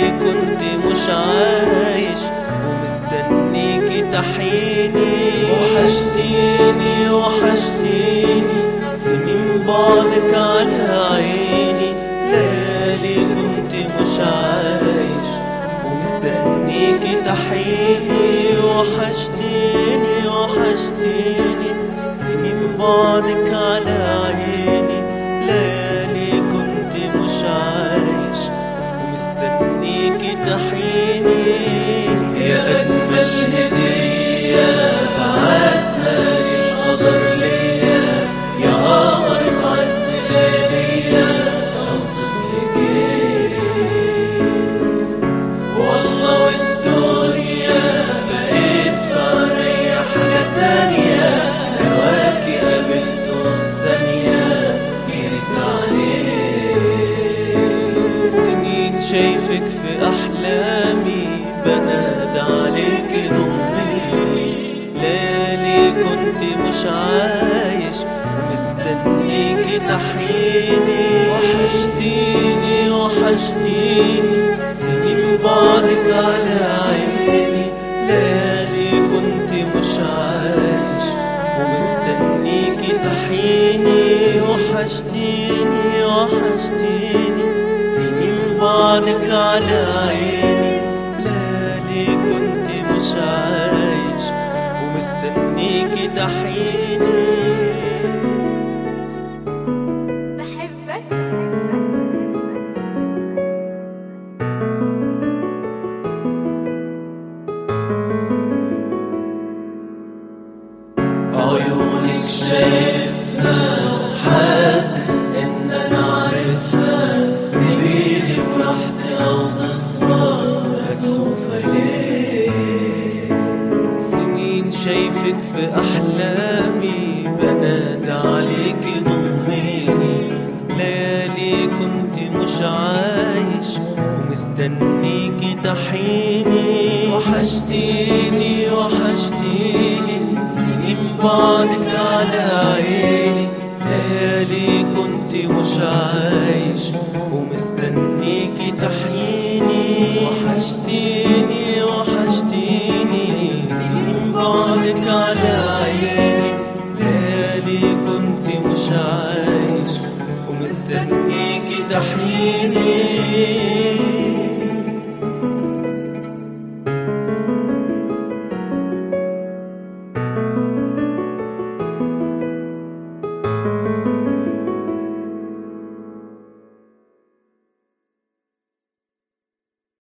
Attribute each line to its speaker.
Speaker 1: كنت مش عايش ومستنيكي تحيني وحشتيني وحشتيني سنين بعدك على عيني ليالي كنت مش عايش ومستنيكي تحيني وحشتيني وحشتيني سنين بعدك على عيني ليالي كنت مش عايش ومستنيكي تحيني يا أجمل هدية بعتها للقدر ليا يا قمر في عز لياليا أوصف لك إيه والله والدنيا بقيت في عينيا حاجة تانية هواكي قابلته في ثانية جريت عليه سنين شايفك في أحلامي بنادى عليك ضمي ليالي كنت مش عايش ومستنيكي تحيني وحشتيني وحشتيني سنين بعدك على عيني ليالي كنت مش عايش ومستنيكي تحيني وحشتيني وحشتيني سنين بعدك على عيني ليالي كنت مش عايش ومستنيكي تحيني
Speaker 2: بحبك
Speaker 1: عيونك شايفها حاسس ان انا عارفها سيبيلي براحتي اوصفها مكسوفة ليه سنين شايفك في احلامي بنادى عليكي ضميني ليالي كنت مش عايش ومستنيكي تحيني وحشتيني وحشتيني سنين بعدك على عيني ليالي كنت مش عايش ومستنيكي تحيني وحشتيني